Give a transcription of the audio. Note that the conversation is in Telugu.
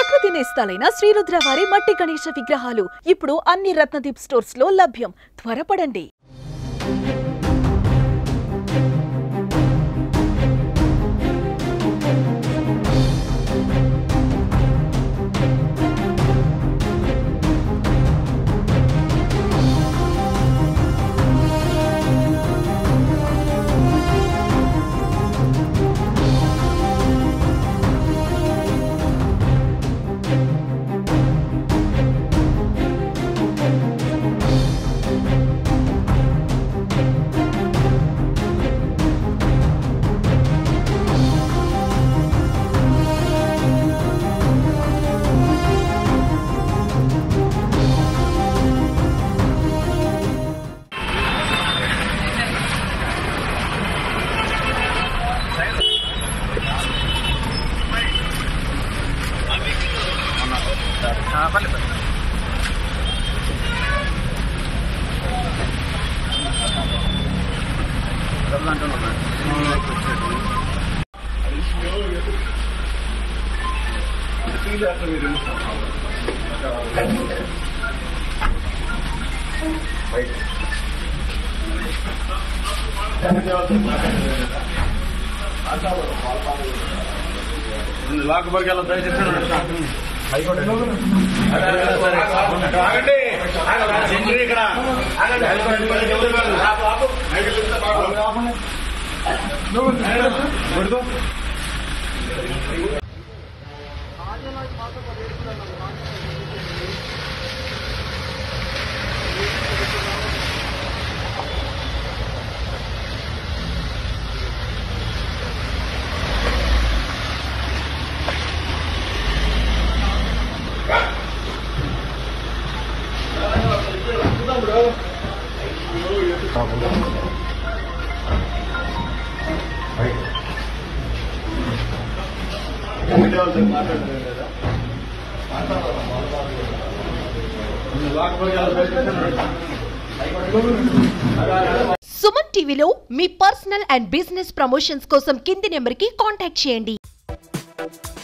ప్రకృతి నేస్తాలైన శ్రీరుద్ర వారి మట్టి గణేశ విగ్రహాలు ఇప్పుడు అన్ని రత్నదీప్ స్టోర్స్ లో లభ్యం త్వరపడండి లాక్బర్గ్ ఎలా దయచేసి ఆగండి సెంచరీ ఇక్కడ కొడుతూ లాక్బర్గ్ ఎలా దయచేసి సుమన్ టీవీలో మీ పర్సనల్ అండ్ బిజినెస్ ప్రమోషన్స్ కోసం కింది నెంబర్కి కాంటాక్ట్ చేయండి